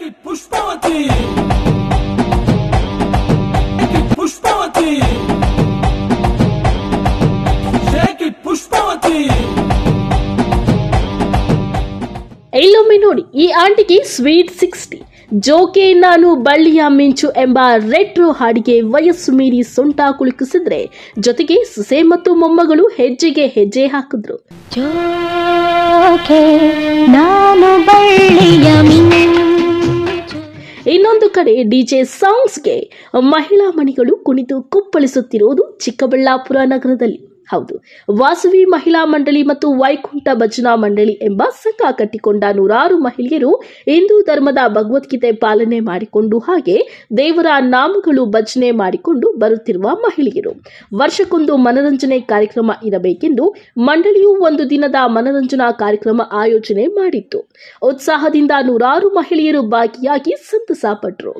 Shake it, Pushpavati. Shake it, Pushpavati. Shake it, Pushpavati. ಇಲ್ಲೊಮ್ಮೆ ನೋಡಿ ಈ ಆಂಟಿಗೆ sweet sixty ಜೋಕೆ ನಾನು ಬಳ್ಳಿಯ ಮಿಂಚು ಎಂಬ ರೆಟ್ರೋ ಹಾಡಿಗೆ ವಯಸ್ಸು ಮೀರಿ ಸೊಂಟ ಕುಳುಕಿಸಿದ್ರೆ ಜೊತೆಗೆ ಸೊಸೆ ಮತ್ತು ಮೊಮ್ಮಗಳು ಹೆಜ್ಜೆಗೆ ಹೆಜ್ಜೆ ಹಾಕಿದ್ರು ಜೋಕೆ ನಾನು ಬಳ್ಳಿಯ ಮಿಂಚು ಇನ್ನೊಂದು ಕಡೆ ಡಿಜೆ ಸಾಂಗ್ಸ್ಗೆ ಮಹಿಳಾ ಮಣಿಗಳು ಕುಣಿದು ಕುಪ್ಪಳಿಸುತ್ತಿರುವುದು ಚಿಕ್ಕಬಳ್ಳಾಪುರ ನಗರದಲ್ಲಿ ಹೌದು ವಾಸವಿ ಮಹಿಳಾ ಮಂಡಳಿ ಮತ್ತು ವೈಕುಂಠ ಭಜನಾ ಮಂಡಳಿ ಎಂಬ ಸಂಘ ಕಟ್ಟಿಕೊಂಡ ನೂರಾರು ಮಹಿಳೆಯರು ಹಿಂದೂ ಧರ್ಮದ ಭಗವದ್ಗೀತೆ ಪಾಲನೆ ಮಾಡಿಕೊಂಡು ಹಾಗೆ ದೇವರ ನಾಮಗಳು ಭಜನೆ ಮಾಡಿಕೊಂಡು ಬರುತ್ತಿರುವ ಮಹಿಳೆಯರು ವರ್ಷಕ್ಕೊಂದು ಮನರಂಜನೆ ಕಾರ್ಯಕ್ರಮ ಇರಬೇಕೆಂದು ಮಂಡಳಿಯು ಒಂದು ದಿನದ ಮನರಂಜನಾ ಕಾರ್ಯಕ್ರಮ ಆಯೋಜನೆ ಮಾಡಿತ್ತು ಉತ್ಸಾಹದಿಂದ ನೂರಾರು ಮಹಿಳೆಯರು ಭಾಗಿಯಾಗಿ ಸಂತಸ ಪಟ್ಟರು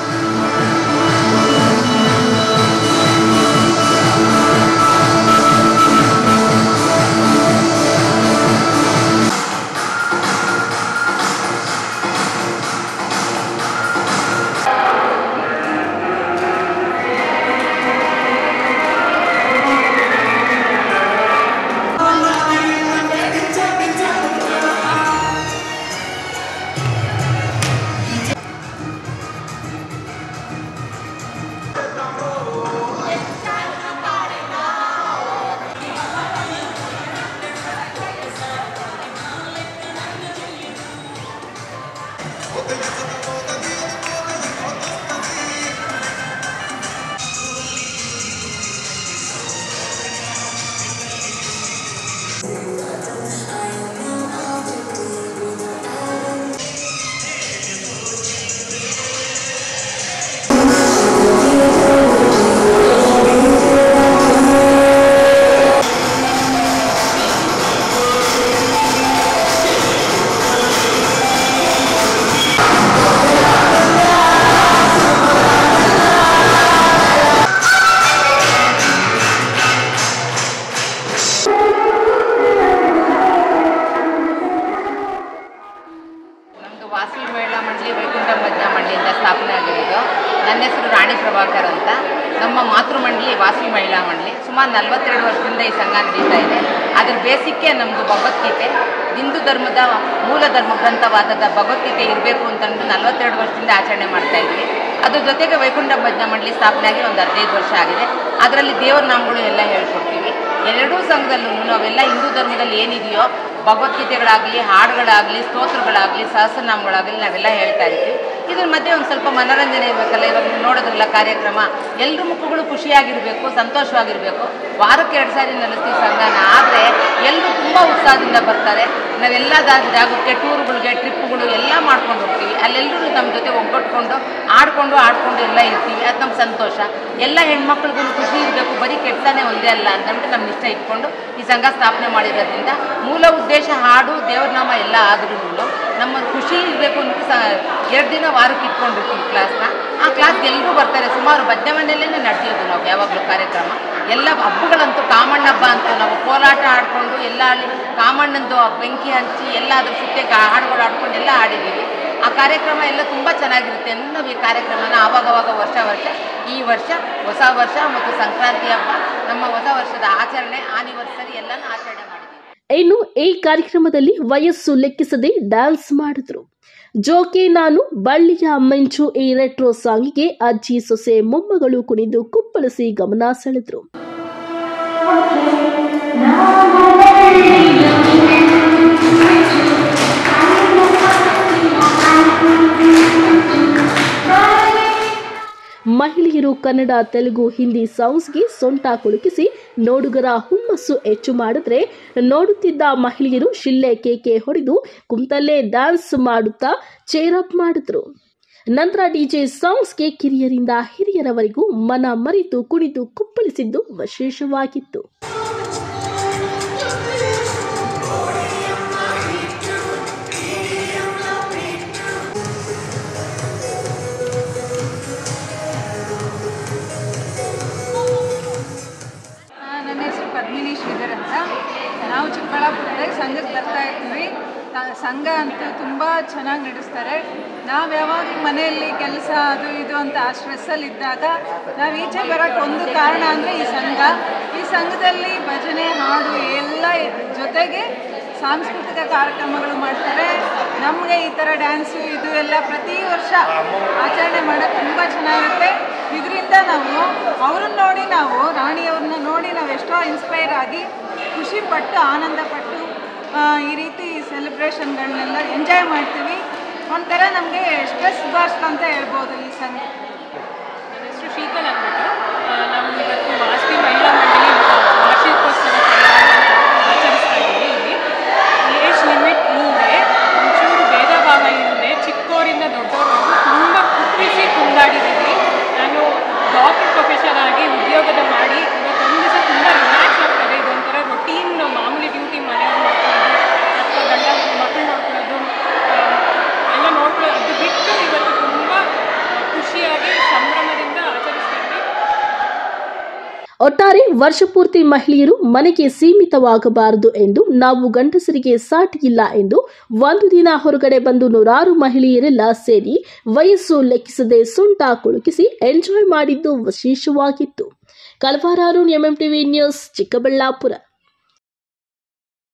ನಮ್ಮದು ವಾಸವಿ ಮಹಿಳಾ ಮಂಡಳಿ ವೈಕುಂಠ ಭಜನಾ ಮಂಡಳಿಯಿಂದ ಸ್ಥಾಪನೆ ಆಗಿರೋದು ನನ್ನ ಹೆಸರು ರಾಣಿ ಪ್ರಭಾಕರ್ ಅಂತ ನಮ್ಮ ಮಾತೃ ಮಂಡಳಿ ವಾಸವಿ ಮಹಿಳಾ ಮಂಡಳಿ ಸುಮಾರು ನಲವತ್ತೆರಡು ವರ್ಷದಿಂದ ಈ ಸಂಘ ನಡೀತಾ ಇದೆ ಅದ್ರ ಬೇಸಿಕ್ಕೆ ನಮ್ಮದು ಭಗವದ್ಗೀತೆ ಹಿಂದೂ ಧರ್ಮದ ಮೂಲ ಧರ್ಮ ಗ್ರಂಥವಾದದ ಭಗವದ್ಗೀತೆ ಇರಬೇಕು ಅಂತಂದು ನಲವತ್ತೆರಡು ವರ್ಷದಿಂದ ಆಚರಣೆ ಮಾಡ್ತಾ ಇದ್ವಿ ಅದ್ರ ಜೊತೆಗೆ ವೈಕುಂಠ ಭಜನಾ ಮಂಡಳಿ ಸ್ಥಾಪನೆ ಆಗಿ ಒಂದು ಹದಿನೈದು ವರ್ಷ ಆಗಿದೆ ಅದರಲ್ಲಿ ದೇವರ ನಾಮಗಳು ಎಲ್ಲ ಹೇಳ್ಕೊಡ್ತೀವಿ ಎರಡೂ ಸಂಘದಲ್ಲೂ ನಾವೆಲ್ಲ ಹಿಂದೂ ಧರ್ಮದಲ್ಲಿ ಏನಿದೆಯೋ ಭಗವದ್ಗೀತೆಗಳಾಗಲಿ ಹಾಡುಗಳಾಗಲಿ ಸ್ತೋತ್ರಗಳಾಗಲಿ ಸಹಸ್ರನಾಮಗಳಾಗಲಿ ನಾವೆಲ್ಲ ಹೇಳ್ತಾ ಇರ್ತೀವಿ ಇದ್ರ ಮಧ್ಯೆ ಒಂದು ಸ್ವಲ್ಪ ಮನೋರಂಜನೆ ಇರಬೇಕಲ್ಲ ಇವಾಗ ನೀವು ನೋಡೋದ್ರಲ್ಲ ಕಾರ್ಯಕ್ರಮ ಎಲ್ಲರ ಮುಖಗಳು ಖುಷಿಯಾಗಿರಬೇಕು ಸಂತೋಷವಾಗಿರಬೇಕು ವಾರಕ್ಕೆ ಎರಡು ಸಾರಿ ನಡೆಸ್ತೀವಿ ಸಂಘನ ಆದರೆ ಎಲ್ಲರೂ ತುಂಬ ಉತ್ಸಾಹದಿಂದ ಬರ್ತಾರೆ ನಾವೆಲ್ಲ ಜಾ- ಜಾಗಕ್ಕೆ ಟೂರ್ಗಳಿಗೆ ಟ್ರಿಪ್ಗಳು ಎಲ್ಲ ಮಾಡ್ಕೊಂಡು ಹೋಗ್ತೀವಿ ಅಲ್ಲೆಲ್ಲರೂ ನಮ್ಮ ಜೊತೆ ಒಗ್ಗಟ್ಕೊಂಡು ಆಡ್ಕೊಂಡು ಆಡ್ಕೊಂಡು ಎಲ್ಲ ಇರ್ತೀವಿ ಅದು ನಮ್ಮ ಸಂತೋಷ ಎಲ್ಲ ಹೆಣ್ಮಕ್ಳಿಗೂ ಖುಷಿ ಇರಬೇಕು ಬರೀ ಕೆಟ್ಟನೇ ಒಂದೇ ಅಲ್ಲ ಅಂತಂದ್ಬಿಟ್ಟು ನಮ್ಮ ಇಷ್ಟ ಇಟ್ಕೊಂಡು ಈ ಸಂಘ ಸ್ಥಾಪನೆ ಮಾಡಿರೋದ್ರಿಂದ ಮೂಲ ಉದ್ದೇಶ ಹಾಡು ದೇವ್ರನಾಮ ಎಲ್ಲ ಆದ್ರೂ ನಮ್ಮ ಖುಷಿ ಇರಬೇಕು ಅಂತ ಸ ಎರಡು ದಿನ ವಾರಕ್ಕೆ ಇಟ್ಕೊಂಡಿರ್ತೀವಿ ಕ್ಲಾಸ್ನ ಆ ಕ್ಲಾಸ್ಗೆ ಎಲ್ಲರೂ ಬರ್ತಾರೆ ಸುಮಾರು ಭಜನೆ ಮನೆಯಲ್ಲೇ ನಡೆಯೋದು ನಾವು ಯಾವಾಗಲೂ ಕಾರ್ಯಕ್ರಮ ಎಲ್ಲ ಹಬ್ಬಗಳಂತೂ ಕಾಮಣ್ಣ ಹಬ್ಬ ಅಂತ ನಾವು ಕೋಲಾಟ ಆಡಿಕೊಂಡು ಎಲ್ಲ ಅಲ್ಲಿ ಕಾಮಣ್ಣಂದು ಬೆಂಕಿ ಹಂಚಿ ಎಲ್ಲ ಅದ್ರ ಸುತ್ತೆ ಗಾ- ಹಾಡುಗಳು ಆಡ್ಕೊಂಡು ಎಲ್ಲ ಆಡಿದ್ದೀವಿ ಆ ಕಾರ್ಯಕ್ರಮ ಎಲ್ಲ ತುಂಬ ಚೆನ್ನಾಗಿರುತ್ತೆ ಅಂತ ನಾವು ಈ ಕಾರ್ಯಕ್ರಮನ ಆವಾಗವಾಗ ವರ್ಷ ವರ್ಷ ಈ ವರ್ಷ ಹೊಸ ವರ್ಷ ಮತ್ತು ಸಂಕ್ರಾಂತಿ ಹಬ್ಬ ನಮ್ಮ ಹೊಸ ವರ್ಷದ ಆಚರಣೆ ಆನಿವರ್ಸರಿ ಎಲ್ಲನೂ ಆಚರಣೆ ಮಾಡಿದ್ದೀವಿ ಇನ್ನು ಈ ಕಾರ್ಯಕ್ರಮದಲ್ಲಿ ವಯಸ್ಸು ಲೆಕ್ಕಿಸದೆ ಡ್ಯಾನ್ಸ್ ಮಾಡಿದ್ರು ಜೋಕೆ ನಾನು ಬಳ್ಳಿಯ ಮಿಂಚು ಈ ರೆಟ್ರೋ ಸಾಂಗಿಗೆ ಅಜ್ಜಿ ಸೊಸೆ ಮೊಮ್ಮಗಳು ಕುಣಿದು ಕುಪ್ಪಳಿಸಿ ಗಮನ ಸೆಳೆದ್ರು ಮಹಿಳೆಯರು ಕನ್ನಡ ತೆಲುಗು ಹಿಂದಿ ಸಾಂಗ್ಸ್ಗೆ ಸೊಂಟ ಕುಲುಕಿಸಿ ನೋಡುಗರ ಹುಮ್ಮಸ್ಸು ಹೆಚ್ಚು ಮಾಡಿದ್ರೆ ನೋಡುತ್ತಿದ್ದ ಮಹಿಳೆಯರು ಶಿಲ್ಲೆ ಕೇಕೆ ಹೊಡೆದು ಕುಂತಲ್ಲೇ ಡ್ಯಾನ್ಸ್ ಮಾಡುತ್ತಾ ಚೇರಪ್ ಮಾಡಿದ್ರು ನಂತರ ಡಿಜೆ ಸಾಂಗ್ಸ್ಗೆ ಕಿರಿಯರಿಂದ ಹಿರಿಯರವರೆಗೂ ಮನ ಮರೆತು ಕುಣಿದು ಕುಪ್ಪಳಿಸಿದ್ದು ವಿಶೇಷವಾಗಿತ್ತು ಆ, ನನ್ನ ಹೆಸರು ಪದ್ಮಿನಿ ಶ್ರೀಧರ್ ಅಂತ ನಾವು ಚಿಕ್ಕಬಳ್ಳಾಪುರದಾಗ ಸಂಘಕ್ಕೆ ಬರ್ತಾ ಇರ್ತೀವಿ ತ- ಸಂಘ ಸಂಘ ಅಂತೂ ತುಂಬ ಚೆನ್ನಾಗಿ ನಡೆಸ್ತಾರೆ ನಾವು ಯಾವಾಗಲೂ ಮನೆಯಲ್ಲಿ ಕೆಲಸ ಅದು ಇದು ಅಂತ ಆ ಸ್ಟ್ರೆಸ್ಸಲ್ಲಿ ಇದ್ದಾಗ ನಾವು ಈಚೆ ಬರೋಕ್ಕೆ ಒಂದು ಕಾರಣ ಅಂದರೆ ಈ ಸಂಘ ಈ ಸಂಘದಲ್ಲಿ ಭಜನೆ ಹಾಡು ಎಲ್ಲ ಜೊತೆಗೆ ಸಾಂಸ್ಕೃತಿಕ ಕಾರ್ಯಕ್ರಮಗಳು ಮಾಡ್ತಾರೆ ನಮಗೆ ಈ ಥರ ಡ್ಯಾನ್ಸು ಇದು ಎಲ್ಲ ಪ್ರತಿ ವರ್ಷ ಆಚರಣೆ ಮಾಡೋಕ್ಕೆ ತುಂಬ ಚೆನ್ನಾಗಿರುತ್ತೆ ಇದರಿಂದ ನಾವು ಅವ್ರನ್ನ ನೋಡಿ ನಾವು ರಾಣಿಯವ್ರನ್ನ ನೋಡಿ ನಾವು ಎಷ್ಟೋ ಇನ್ಸ್ಪೈರ್ ಆಗಿ ಖುಷಿ ಪಟ್ಟು ಆನಂದ ಪಟ್ಟು ಆ, ಈ ರೀತಿ ಸೆಲೆಬ್ರೇಷನ್ಗಳನ್ನೆಲ್ಲ ಎಂಜಾಯ್ ಮಾಡ್ತೀವಿ ಒಂಥರ ನಮಗೆ ಸ್ಟ್ರೆಸ್ ಬಾಸ್ಟ್ ಅಂತ ಹೇಳ್ಬೋದು ಈ ಸಂಘ ನನ್ನ ಹೆಸರು ಶೀತಲ್ ಅಂದ್ಬಿಟ್ಟು ಆ, ನಾವು ಇವತ್ತು ವಾಸವಿ ಮಹಿಳಾ ಮಂಡಳಿ ವಾರ್ಷಿಕೋತ್ಸವ ಸಮಾರಂಭವನ್ನು ಆಚರಿಸ್ತಾ ಇದ್ದೀವಿ ಇಲ್ಲಿ ಏಜ್ ಲಿಮಿಟ್ ಇಲ್ಲದೆ ಒಂಚೂರು ಭೇದ ಭಾವ ಇಲ್ಲದೆ ಚಿಕ್ಕವರಿಂದ ದೊಡ್ಡವರವರೆಗೂ ತುಂಬ ಕುಪ್ಪಿಸಿ ಕುಂದಾಡಿದ್ದೀವಿ ನಾನು ಡಾಕ್ಟರ್ ಪ್ರೊಫೆಷನ್ ಆಗಿ ಉದ್ಯೋಗದ ಮಾಡಿ ಇವತ್ತೊಂದು ದಿವಸ ತುಂಬ ರಿಲ್ಯಾಕ್ಸ್ ಆಗ್ತದೆ ಇದೊಂಥರ ರೊಟೀನ್ ಮಾಮೂಲಿ ಡ್ಯೂಟಿ ಮನೆಯವ್ರು ನೋಡ್ಕೊಳ್ಳೋದು ಅಥವಾ ಗಂಡ ಮಕ್ಕಳು ನೋಡ್ಕೊಳ್ಳೋದು ಆ, ಎಲ್ಲ ನೋಡ್ಕೊಳ್ಳೋದು ಅದು ಬಿಟ್ಟು ಇವತ್ತು ತುಂಬ ಖುಷಿಯಾಗಿ ಸಂಭ್ರಮದಿಂದ ಆಚರಿಸ್ತಾ ಇದ್ದೀವಿ ಒಟ್ಟಾರೆ ವರ್ಷಪೂರ್ತಿ ಮಹಿಳೆಯರು ಮನೆಗೆ ಸೀಮಿತವಾಗಬಾರದು ಎಂದು ನಾವು ಗಂಡಸರಿಗೆ ಸಾಟಿಯಿಲ್ಲ ಎಂದು ಒಂದು ದಿನ ಹೊರಗಡೆ ಬಂದು ನೂರಾರು ಮಹಿಳೆಯರೆಲ್ಲ ಸೇರಿ ವಯಸ್ಸು ಲೆಕ್ಕಿಸದೆ ಸೊಂಟ ಕುಳುಕಿಸಿ ಎಂಜಾಯ್ ಮಾಡಿದ್ದು ವಿಶೇಷವಾಗಿತ್ತು ಕಲವಾರಾರು ಎಂಎಂ ಟಿವಿ ನ್ಯೂಸ್ ಚಿಕ್ಕಬಳ್ಳಾಪುರ